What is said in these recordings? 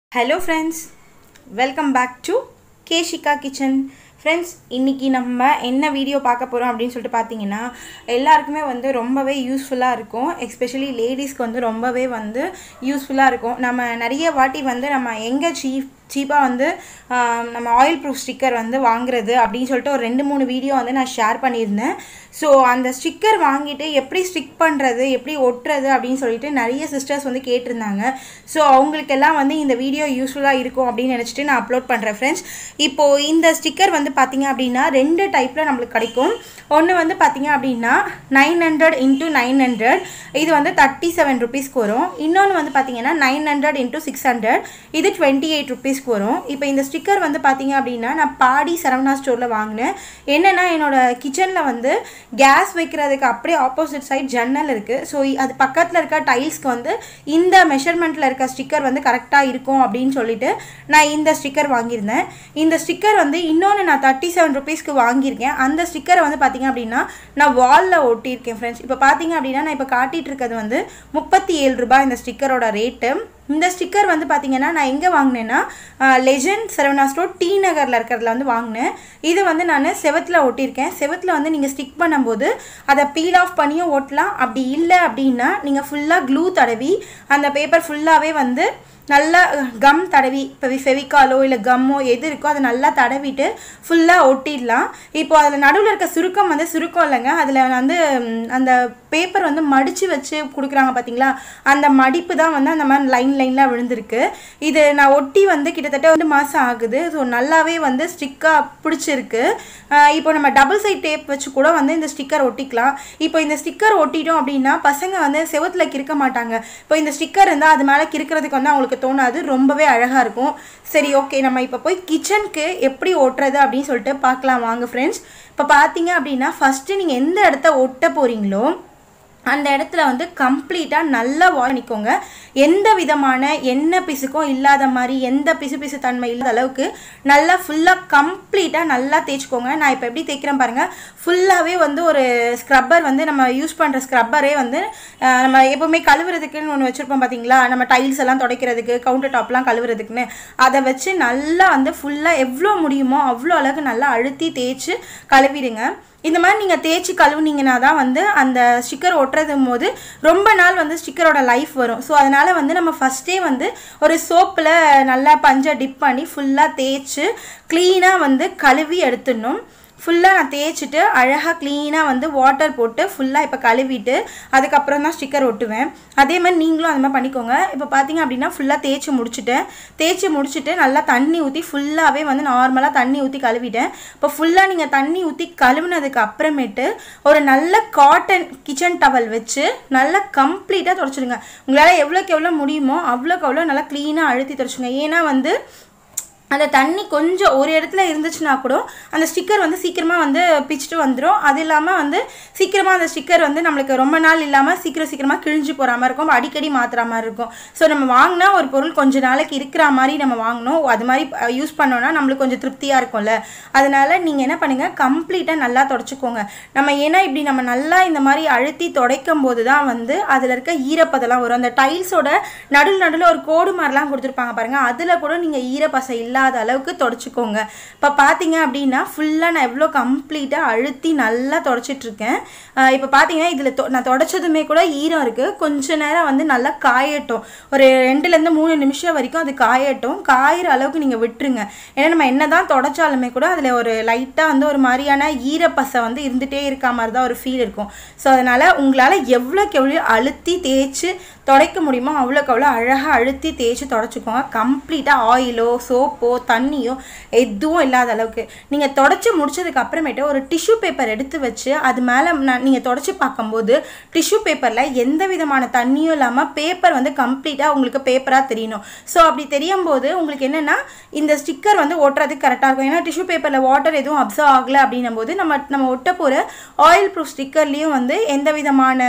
hello friends welcome back to Keshika kitchen friends இன்றைக்கி நம்ம என்ன வீடியோ பார்க்க போகிறோம் அப்படின்னு சொல்லிட்டு பார்த்தீங்கன்னா எல்லாருக்குமே வந்து ரொம்பவே யூஸ்ஃபுல்லாக இருக்கும் எஸ்பெஷலி லேடிஸ்க்கு வந்து ரொம்பவே வந்து யூஸ்ஃபுல்லாக இருக்கும் நம்ம நிறைய வாட்டி வந்து நம்ம எங்கே சீப் சீப்பாக வந்து ஆம், நம்ம ஆயில் ப்ரூஃப் ஸ்டிக்கர் வந்து வாங்குறது அப்படின்னு சொல்லிட்டு ஒரு ரெண்டு மூணு வீடியோ வந்து நான் ஷேர் பண்ணியிருந்தேன் ஸோ அந்த ஸ்டிக்கர் வாங்கிட்டு எப்படி ஸ்டிக் பண்ணுறது எப்படி ஒட்டுறது அப்படின்னு சொல்லிட்டு நிறைய சிஸ்டர்ஸ் வந்து கேட்டிருந்தாங்க ஸோ அவங்களுக்கெல்லாம் வந்து இந்த வீடியோ யூஸ்ஃபுல்லாக இருக்கும் அப்படின்னு நினச்சிட்டு நான் அப்லோட் பண்ணுறேன் ஃப்ரெண்ட்ஸ் இப்போது இந்த ஸ்டிக்கர் வந்து பார்த்தீங்க அப்படின்னா ரெண்டு டைப்பில் நம்மளுக்கு கிடைக்கும் ஒன்று வந்து பார்த்தீங்க அப்படின்னா nine hundred into nine hundred இது வந்து தேர்ட்டி செவன் ருபீஸ்க்கு வரும் இன்னொன்று வந்து பார்த்தீங்கன்னா nine hundred into six hundred இது டுவெண்ட்டி எயிட் ருபீஸ்க்கு வரும் இப்போ இந்த ஸ்டிக்கர் வந்து பார்த்தீங்க அப்படின்னா நான் பாடி சரவணா ஸ்டோரில் வாங்கினேன் என்னென்னா என்னோட கிச்சனில் வந்து கேஸ் வைக்கிறதுக்கு அப்படியே ஆப்போசிட் சைட் ஜன்னல் இருக்குது ஸோ அது பக்கத்தில் இருக்க டைல்ஸ்க்கு வந்து இந்த மெஷர்மெண்ட்டில் இருக்க ஸ்டிக்கர் வந்து கரெக்டாக இருக்கும் அப்படின்னு சொல்லிட்டு நான் இந்த ஸ்டிக்கர் வாங்கியிருந்தேன் இந்த ஸ்டிக்கர் வந்து இன்னொன்று நான் தேர்ட்டி செவன் ருபீஸ்க்கு வாங்கியிருக்கேன் அந்த ஸ்டிக்கரை வந்து பார்த்தீங்க அப்படின்னா நான் வாலில் ஒட்டியிருக்கேன் ஃப்ரெண்ட்ஸ் இப்போ பார்த்தீங்க அப்படின்னா நான் இப்போ காட்டிகிட்டு இருக்கிறது வந்து முப்பத்தி ஏழு ரூபாய் இந்த ஸ்டிக்கரோட ரேட்டு இந்த ஸ்டிக்கர் வந்து பார்த்தீங்கன்னா நான் எங்கே வாங்கினேன்னா லெஜண்ட் சரவணா ஸ்டோர் டி நகரில் இருக்கிறதுல வந்து வாங்கினேன் இது வந்து நான் செவத்தில் ஒட்டியிருக்கேன் செவத்தில் வந்து நீங்கள் ஸ்டிக் பண்ணும்போது அதை பீல் ஆஃப் பண்ணியும் ஒட்டலாம் அப்படி இல்லை அப்படின்னா நீங்கள் ஃபுல்லாக க்ளூ தடவி அந்த பேப்பர் ஃபுல்லாகவே வந்து நல்லா கம் தடவி இப்போ ஃபெவிக்காலோ இல்லை கம்மோ எது இருக்கோ அதை நல்லா தடவிட்டு ஃபுல்லாக ஒட்டிடலாம் இப்போ அதில் நடுவில் இருக்க சுருக்கம் வந்து சுருக்கம் இல்லைங்க அதில் வந்து ம், அந்த பேப்பர் வந்து மடித்து வச்சு கொடுக்குறாங்க பார்த்தீங்களா அந்த மடிப்பு தான் வந்து அந்த மாதிரி லைன் லைனில் விழுந்திருக்கு இது நான் ஒட்டி வந்து கிட்டத்தட்ட ரெண்டு மாதம் ஆகுது ஸோ நல்லாவே வந்து ஸ்டிக்காக பிடிச்சிருக்கு ஆஹ் இப்போ நம்ம டபுள் சைட் டேப் வச்சு கூட வந்து இந்த ஸ்டிக்கர் ஒட்டிக்கலாம் இப்போ இந்த ஸ்டிக்கர் ஒட்டிட்டோம் அப்படின்னா பசங்க வந்து செவுத்துல கிறுக்க மாட்டாங்க இப்போ இந்த ஸ்டிக்கர் இருந்தால் அது மேலே கிறுக்கிறதுக்கு வந்து அவங்களுக்கு தோணாது ரொம்பவே அழகாக இருக்கும் சரி ஓகே நம்ம இப்போ போய் கிச்சனுக்கு எப்படி ஒட்டுறது அப்படின்னு சொல்லிட்டு பார்க்கலாம் வாங்க ஃப்ரெண்ட்ஸ் இப்போ பார்த்தீங்க அப்படின்னா ஃபஸ்ட்டு நீங்கள் எந்த இடத்த ஒட்ட போகிறீங்களோ அந்த இடத்துல வந்து கம்ப்ளீட்டாக நல்லா வாஷ் பண்ணிக்கோங்க எந்த விதமான எண்ணெய் பிசுக்கும் இல்லாத மாதிரி எந்த பிசு பிசு தன்மை இல்லாத அளவுக்கு நல்லா ஃபுல்லாக கம்ப்ளீட்டாக நல்லா தேய்ச்சிக்கோங்க நான் இப்போ எப்படி தேய்க்கிறேன் பாருங்கள் ஃபுல்லாகவே வந்து ஒரு ஸ்க்ரப்பர் வந்து நம்ம யூஸ் பண்ணுற ஸ்க்ரப்பரே வந்து அஹ், நம்ம எப்போவுமே கழுவுறதுக்குன்னு ஒன்று வச்சுருப்போம் பார்த்தீங்களா நம்ம டைல்ஸ் எல்லாம் துடைக்கிறதுக்கு கவுண்டர் டாப்லாம் கழுவுறதுக்குன்னு அதை வச்சு நல்லா வந்து ஃபுல்லாக எவ்வளோ முடியுமோ அவ்வளோ அளவுக்கு நல்லா அழுத்தி தேய்ச்சி கழுவிடுங்க இந்த மாதிரி நீங்கள் தேய்ச்சி கழுவுனீங்கன்னா தான் வந்து அந்த ஸ்டிக்கர் ஒட்டுறது போது ரொம்ப நாள் வந்து ஸ்டிக்கரோட லைஃப் வரும் ஸோ அதனால் வந்து நம்ம ஃபஸ்ட்டே வந்து ஒரு சோப்பில் நல்லா பஞ்சை டிப் பண்ணி ஃபுல்லாக தேய்ச்சி க்ளீனாக வந்து கழுவி எடுத்துடணும் ஃபுல்லாக நான் தேய்ச்சிட்டு அழகாக க்ளீனாக வந்து வாட்டர் போட்டு ஃபுல்லாக இப்போ கழுவிட்டு அதுக்கப்புறம் தான் ஸ்டிக்கர் ஒட்டுவேன் அதே மாதிரி நீங்களும் அந்த மாதிரி பண்ணிக்கோங்க இப்போ பார்த்தீங்க அப்படின்னா ஃபுல்லாக தேய்ச்சி முடிச்சுட்டேன் தேய்ச்சி முடிச்சுட்டு நல்லா தண்ணி ஊற்றி ஃபுல்லாகவே வந்து நார்மலாக தண்ணி ஊற்றி கழுவிட்டேன் இப்போ ஃபுல்லாக நீங்கள் தண்ணி ஊற்றி கழுவுனதுக்கு அப்புறமேட்டு ஒரு நல்ல காட்டன் கிச்சன் டவல் வச்சு நல்லா கம்ப்ளீட்டாக தொடச்சிடுங்க உங்களால் எவ்வளோக்கு எவ்வளோ முடியுமோ அவ்வளோக்கு அவ்வளோ நல்லா க்ளீனாக அழுத்தி தொடச்சுங்க ஏன்னா வந்து அந்த தண்ணி கொஞ்சம் ஒரு இடத்துல இருந்துச்சுன்னா கூட அந்த ஸ்டிக்கர் வந்து சீக்கிரமாக வந்து பிச்சுட்டு வந்துடும் அது இல்லாமல் வந்து சீக்கிரமாக அந்த ஸ்டிக்கர் வந்து நம்மளுக்கு ரொம்ப நாள் இல்லாமல் சீக்கிரம் சீக்கிரமாக கிழிஞ்சு போகிற மாதிரி இருக்கும் அடிக்கடி மாற்றுற மாதிரி இருக்கும் ஸோ நம்ம வாங்கினா ஒரு பொருள் கொஞ்ச நாளைக்கு இருக்கிற மாதிரி நம்ம வாங்கணும் அது மாதிரி யூஸ் பண்ணோன்னா நம்மளுக்கு கொஞ்சம் திருப்தியாக இருக்கும்ல அதனால நீங்கள் என்ன பண்ணுங்கள் கம்ப்ளீட்டாக நல்லா தொடச்சிக்கோங்க நம்ம ஏன்னா இப்படி நம்ம நல்லா இந்த மாதிரி அழுத்தி துடைக்கும் போது தான் வந்து அதில் இருக்க ஈரப்பதெல்லாம் வரும் அந்த டைல்ஸோட நடுவில் நடுவில் ஒரு கோடு மாதிரிலாம் கொடுத்துருப்பாங்க பாருங்கள் அதில் கூட நீங்கள் ஈரப்பசை இல்லாத அளவுக்கு தொடச்சிக்கோங்க இப்போ பார்த்தீங்க அப்படின்னா ஃபுல்லாக நான் எவ்வளோ கம்ப்ளீட்டாக அழுத்தி நல்லா தொடச்சிட்ருக்கேன் இப்போ பார்த்தீங்கன்னா இதில் தொ நான் தொடச்சதுமே கூட ஈரம் இருக்குது கொஞ்ச நேரம் வந்து நல்லா காயட்டும் ஒரு ரெண்டுலேருந்து மூணு நிமிஷம் வரைக்கும் அது காயட்டும் காயிற அளவுக்கு நீங்கள் விட்டுருங்க ஏன்னா நம்ம என்ன தான் தொடச்சாலுமே கூட அதில் ஒரு லைட்டாக வந்து ஒரு மாதிரியான ஈரப்பசை வந்து இருந்துகிட்டே இருக்க மாதிரி தான் ஒரு ஃபீல் இருக்கும் ஸோ அதனால் உங்களால் எவ்வளோக்கு எவ்வளோ அழுத்தி தேய்ச்சி துடைக்க முடியுமோ அவ்வளோக்கு அவ்வளோ அழகாக அழுத்தி தேய்ச்சி தொடச்சிக்கோங்க கம்ப்ளீட்டாக ஆயிலோ சோப்போ தண்ணியோ எதுவும் இல்லாத அளவுக்கு நீங்கள் தொடச்சி முடிச்சதுக்கு அப்புறமேட்டு ஒரு டிஷ்யூ பேப்பர் எடுத்து வச்சு அது மேலே நான் நீங்கள் தொடச்சி பார்க்கும்போது டிஷ்யூ பேப்பரில் எந்த விதமான தண்ணியும் இல்லாமல் பேப்பர் வந்து கம்ப்ளீட்டாக உங்களுக்கு பேப்பராக தெரியணும் ஸோ அப்படி தெரியும் போது உங்களுக்கு என்னென்னா இந்த ஸ்டிக்கர் வந்து ஒட்டுறதுக்கு கரெக்டாக இருக்கும் ஏன்னா டிஷ்யூ பேப்பரில் வாட்டர் எதுவும் அப்சர்வ் ஆகலை அப்படின்னும் போது நம்ம நம்ம ஒட்ட போகிற ஆயில் ப்ரூஃப் ஸ்டிக்கர்லேயும் வந்து எந்த விதமான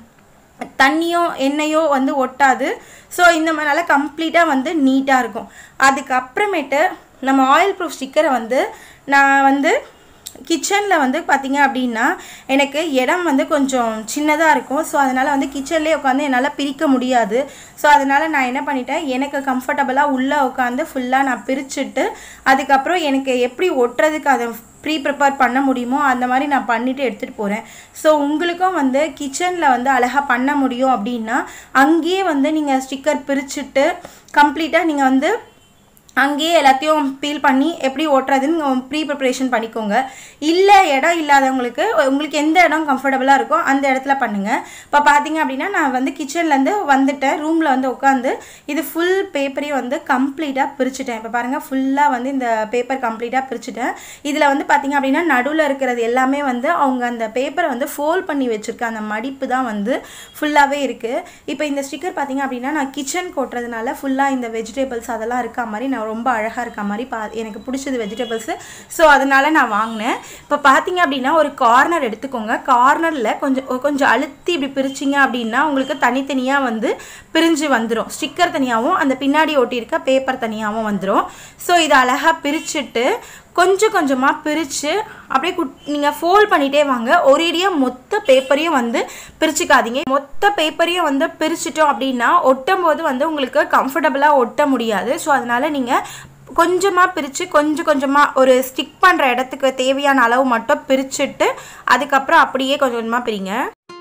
தண்ணியோ எண்ணெயோ வந்து ஒட்டாது ஸோ இந்த மாதிரி நல்லா கம்ப்ளீட்டாக வந்து நீட்டாக இருக்கும் அதுக்கப்புறமேட்டு நம்ம ஆயில் ப்ரூஃப் ஸ்டிக்கரை வந்து நான் வந்து கிச்சனில் வந்து பார்த்தீங்க அப்படின்னா எனக்கு இடம் வந்து கொஞ்சம் சின்னதாக இருக்கும் ஸோ அதனால் வந்து கிச்சன்லேயே உட்காந்து என்னால் பிரிக்க முடியாது ஸோ அதனால் நான் என்ன பண்ணிட்டேன் எனக்கு கம்ஃபர்டபுளாக உள்ளே உட்காந்து ஃபுல்லாக நான் பிரிச்சுட்டு அதுக்கப்புறம் எனக்கு எப்படி ஒட்டுறதுக்கு அதை ப்ரீ ப்ரிப்பேர் பண்ண முடியுமோ அந்த மாதிரி நான் பண்ணிவிட்டு எடுத்துகிட்டு போகிறேன் ஸோ உங்களுக்கும் வந்து கிச்சனில் வந்து அழகாக பண்ண முடியும் அப்படின்னா அங்கேயே வந்து நீங்கள் ஸ்டிக்கர் பிரிச்சுட்டு கம்ப்ளீட்டாக நீங்கள் வந்து அங்கேயே எல்லாத்தையும் பீல் பண்ணி எப்படி ஓட்டுறதுன்னு ப்ரீ ப்ரிப்பரேஷன் பண்ணிக்கோங்க இல்லை இடம் இல்லாதவங்களுக்கு உங்களுக்கு எந்த இடம் கம்ஃபர்டபுளாக இருக்கோ அந்த இடத்துல பண்ணுங்கள் இப்போ பார்த்தீங்க அப்படின்னா நான் வந்து கிச்சன்லேருந்து வந்துட்டேன் ரூமில் வந்து உட்காந்து இது ஃபுல் பேப்பரையும் வந்து கம்ப்ளீட்டாக பிரிச்சுட்டேன் இப்போ பாருங்கள் ஃபுல்லாக வந்து இந்த பேப்பர் கம்ப்ளீட்டாக பிரிச்சுட்டேன் இதில் வந்து பார்த்தீங்க அப்படின்னா நடுவில் இருக்கிறது எல்லாமே வந்து அவங்க அந்த பேப்பரை வந்து ஃபோல்ட் பண்ணி வச்சுருக்க அந்த மடிப்பு தான் வந்து ஃபுல்லாகவே இருக்குது இப்போ இந்த ஸ்டிக்கர் பார்த்தீங்க அப்படின்னா நான் கிச்சன் கொட்டுறதுனால ஃபுல்லாக இந்த வெஜிடபிள்ஸ் அதெல்லாம் இருக்க மாதிரி நான் ரொம்ப அழகாக இருக்க மாதிரி பா எனக்கு பிடிச்சது வெஜிடபிள்ஸு ஸோ அதனால நான் வாங்கினேன் இப்போ பார்த்தீங்க அப்படின்னா ஒரு கார்னர் எடுத்துக்கோங்க கார்னரில் கொஞ்சம் கொஞ்சம் அழுத்தி இப்படி பிரிச்சிங்க அப்படின்னா உங்களுக்கு தனித்தனியாக வந்து பிரிஞ்சு வந்துடும் ஸ்டிக்கர் தனியாகவும் அந்த பின்னாடி ஒட்டியிருக்க பேப்பர் தனியாகவும் வந்துடும் ஸோ இதை அழகாக பிரிச்சுட்டு கொஞ்சம் கொஞ்சமாக பிரித்து அப்படியே குட் நீங்கள் ஃபோல்ட் பண்ணிகிட்டே வாங்க ஒரேடியாக மொத்த பேப்பரையும் வந்து பிரிச்சுக்காதீங்க மொத்த பேப்பரையும் வந்து பிரிச்சிட்டோம் அப்படின்னா ஒட்டும் போது வந்து உங்களுக்கு கம்ஃபர்டபுளாக ஒட்ட முடியாது ஸோ அதனால் நீங்கள் கொஞ்சமாக பிரித்து கொஞ்சம் கொஞ்சமாக ஒரு ஸ்டிக் பண்ணுற இடத்துக்கு தேவையான அளவு மட்டும் பிரிச்சுட்டு அதுக்கப்புறம் அப்படியே கொஞ்சம் கொஞ்சமாக பிரிங்க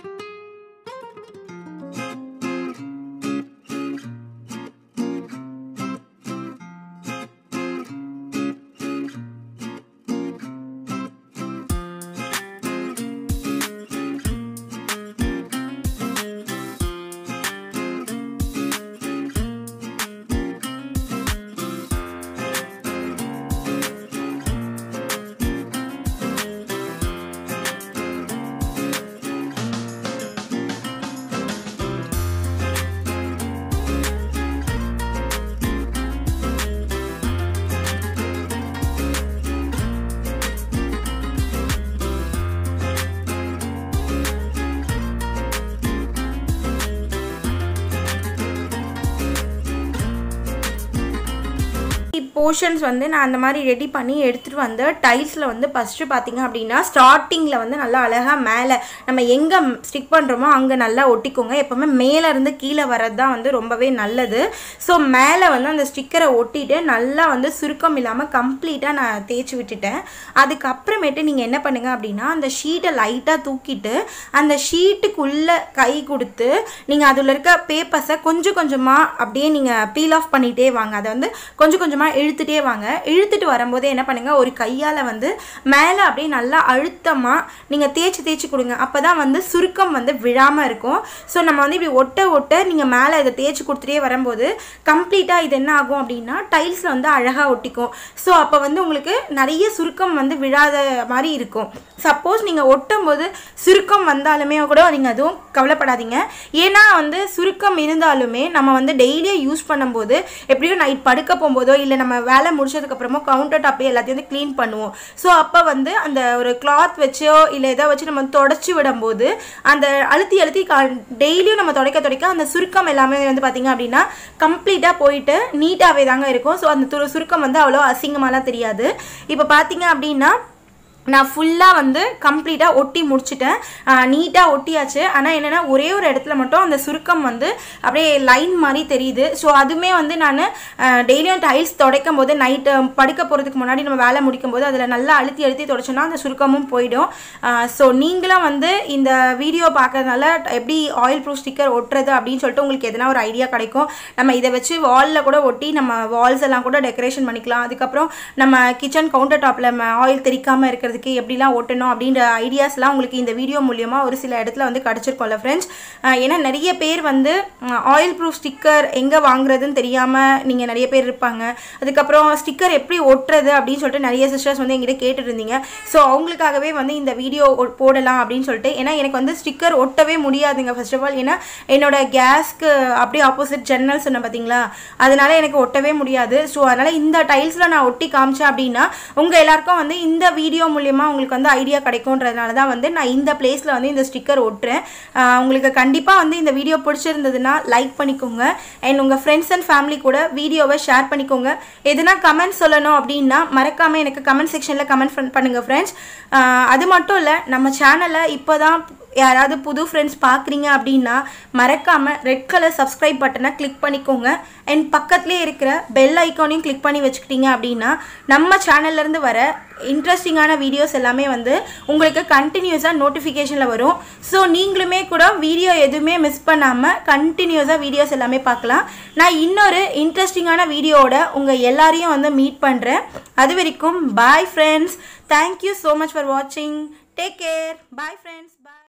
போர்ஷன்ஸ் வந்து நான் அந்த மாதிரி ரெடி பண்ணி எடுத்துகிட்டு வந்து டைல்ஸில் வந்து ஃபஸ்ட்டு பார்த்தீங்க அப்படின்னா ஸ்டார்டிங்கில் வந்து நல்லா அழகாக மேலே நம்ம எங்கே ஸ்டிக் பண்ணுறோமோ அங்கே நல்லா ஒட்டிக்கோங்க எப்போவுமே மேலே இருந்து கீழே வர்றது தான் வந்து ரொம்பவே நல்லது ஸோ மேலே வந்து அந்த ஸ்டிக்கரை ஒட்டிட்டு நல்லா வந்து சுருக்கம் இல்லாமல் கம்ப்ளீட்டாக நான் தேய்ச்சி விட்டுட்டேன் அதுக்கப்புறமேட்டு நீங்கள் என்ன பண்ணுங்கள் அப்படின்னா அந்த ஷீட்டை லைட்டாக தூக்கிட்டு அந்த ஷீட்டுக்குள்ளே கை கொடுத்து நீங்கள் அதில் இருக்க பேப்பர்ஸை கொஞ்சம் கொஞ்சமாக அப்படியே நீங்கள் பீல் ஆஃப் பண்ணிகிட்டே வாங்க அதை வந்து கொஞ்சம் கொஞ்சமாக இழுத்துட்டே வாங்க இழுத்துட்டு வரும்போதே என்ன பண்ணுங்கள் ஒரு கையால் வந்து மேலே அப்படியே நல்லா அழுத்தமாக நீங்கள் தேய்ச்சி தேய்ச்சி கொடுங்க அப்போ தான் வந்து சுருக்கம் வந்து விழாமல் இருக்கும் ஸோ நம்ம வந்து இப்படி ஒட்ட ஒட்ட நீங்கள் மேலே இதை தேய்ச்சி கொடுத்துட்டே வரும்போது கம்ப்ளீட்டாக இது என்ன ஆகும் அப்படின்னா டைல்ஸில் வந்து அழகாக ஒட்டிக்கும் ஸோ அப்போ வந்து உங்களுக்கு நிறைய சுருக்கம் வந்து விழாத மாதிரி இருக்கும் சப்போஸ் நீங்கள் ஒட்டும் போது சுருக்கம் வந்தாலுமே கூட நீங்கள் அதுவும் கவலைப்படாதீங்க ஏன்னா வந்து சுருக்கம் இருந்தாலுமே நம்ம வந்து டெய்லியும் யூஸ் பண்ணும்போது எப்படியோ நைட் படுக்க போகும்போதோ இல்லை நம்ம வேலை முடிச்சதுக்கப்புறமோ கவுண்டர் டாப்பே எல்லாத்தையும் வந்து க்ளீன் பண்ணுவோம் ஸோ அப்போ வந்து அந்த ஒரு கிளாத் வச்சோ இல்லை எதை வச்சு நம்ம தொடச்சி விடும்போது அந்த அழுத்தி அழுத்தி டெய்லியும் நம்ம துடைக்க துடைக்க அந்த சுருக்கம் எல்லாமே வந்து பார்த்திங்க அப்படின்னா கம்ப்ளீட்டாக போயிட்டு நீட்டாகவே தாங்க இருக்கும் ஸோ அந்த துரு சுருக்கம் வந்து அவ்வளோ அசிங்கமாலாம் தெரியாது இப்போ பார்த்தீங்க அப்படின்னா நான் ஃபுல்லாக வந்து கம்ப்ளீட்டாக ஒட்டி முடிச்சிட்டேன் நீட்டாக ஒட்டியாச்சு ஆனால் என்னென்னா ஒரே ஒரு இடத்துல மட்டும் அந்த சுருக்கம் வந்து அப்படியே லைன் மாதிரி தெரியுது ஸோ அதுவுமே வந்து நான் டெய்லியும் டைல்ஸ் துடைக்கும் போது நைட்டு படுக்க போகிறதுக்கு முன்னாடி நம்ம வேலை முடிக்கும் போது அதில் நல்லா அழுத்தி அழுத்தி துடைச்சோன்னா அந்த சுருக்கமும் போயிடும் ஸோ நீங்களும் வந்து இந்த வீடியோ பார்க்கறதுனால எப்படி ஆயில் ப்ரூஃப் ஸ்டிக்கர் ஒட்டுறது அப்படின்னு சொல்லிட்டு உங்களுக்கு எதனா ஒரு ஐடியா கிடைக்கும் நம்ம இதை வச்சு வாலில் கூட ஒட்டி நம்ம வால்ஸ் எல்லாம் கூட டெக்கரேஷன் பண்ணிக்கலாம் அதுக்கப்புறம் நம்ம கிச்சன் கவுண்டர் டாப்பில் ஆயில் தெரிக்காமல் இருக்கிறது பண்ணுறதுக்கு எப்படிலாம் ஓட்டணும் அப்படின்ற ஐடியாஸ்லாம் உங்களுக்கு இந்த வீடியோ மூலியமாக ஒரு சில இடத்துல வந்து கிடச்சிருக்கோம்ல ஃப்ரெண்ட்ஸ் ஏன்னா நிறைய பேர் வந்து ஆயில் ப்ரூஃப் ஸ்டிக்கர் எங்கே வாங்குறதுன்னு தெரியாமல் நீங்கள் நிறைய பேர் இருப்பாங்க அதுக்கப்புறம் ஸ்டிக்கர் எப்படி ஒட்டுறது அப்படின்னு சொல்லிட்டு நிறைய சிஸ்டர்ஸ் வந்து எங்கிட்ட கேட்டுட்டு இருந்தீங்க ஸோ அவங்களுக்காகவே வந்து இந்த வீடியோ போடலாம் அப்படின்னு சொல்லிட்டு ஏன்னா எனக்கு வந்து ஸ்டிக்கர் ஒட்டவே முடியாதுங்க ஃபர்ஸ்ட் ஆஃப் ஆல் ஏன்னா என்னோட கேஸ்க்கு அப்படியே ஆப்போசிட் ஜன்னல் சொன்னேன் பார்த்தீங்களா அதனால எனக்கு ஒட்டவே முடியாது ஸோ அதனால் இந்த டைல்ஸில் நான் ஒட்டி காமிச்சேன் அப்படின்னா உங்கள் எல்லாருக்கும் வந்து இந்த வீடியோ மூலியமா உங்களுக்கு வந்து ஐடியா கிடைக்கும்ன்றதுனால தான் வந்து நான் இந்த பிளேஸில் வந்து இந்த ஸ்டிக்கர் ஒட்டுறேன் ஆஹ் உங்களுக்கு கண்டிப்பாக வந்து இந்த வீடியோ பிடிச்சிருந்ததுன்னா லைக் பண்ணிக்கோங்க அண்ட் உங்கள் ஃப்ரெண்ட்ஸ் அண்ட் ஃபேமிலி கூட வீடியோவை ஷேர் பண்ணிக்கோங்க எதுனா கமெண்ட் சொல்லணும் அப்படின்னா மறக்காமல் எனக்கு கமெண்ட் செக்ஷனில் கமெண்ட் பண்ணுங்கள் ஃப்ரெண்ட்ஸ் அது மட்டும் இல்லை நம்ம சேனலை இப்போ தான் யாராவது புது ஃப்ரெண்ட்ஸ் பார்க்குறீங்க அப்படின்னா மறக்காமல் ரெட் கலர் சப்ஸ்கிரைப் பட்டனை கிளிக் பண்ணிக்கோங்க அண்ட் பக்கத்துலேயே இருக்கிற பெல் ஐக்கானையும் கிளிக் பண்ணி வச்சுக்கிட்டீங்க அப்படின்னா நம்ம சேனல்லேருந்து வர இன்ட்ரெஸ்டிங்கான வீடியோஸ் எல்லாமே வந்து உங்களுக்கு கண்டினியூஸாக நோட்டிஃபிகேஷனில் வரும் ஸோ நீங்களுமே கூட வீடியோ எதுவுமே மிஸ் பண்ணாமல் கண்டினியூஸாக வீடியோஸ் எல்லாமே பார்க்கலாம் நான் இன்னொரு இன்ட்ரெஸ்டிங்கான வீடியோவோட உங்கள் எல்லாரையும் வந்து மீட் பண்ணுறேன் அது வரைக்கும் bye friends thank you so much for வாட்சிங் டேக் கேர் பாய் ஃப்ரெண்ட்ஸ் பாய்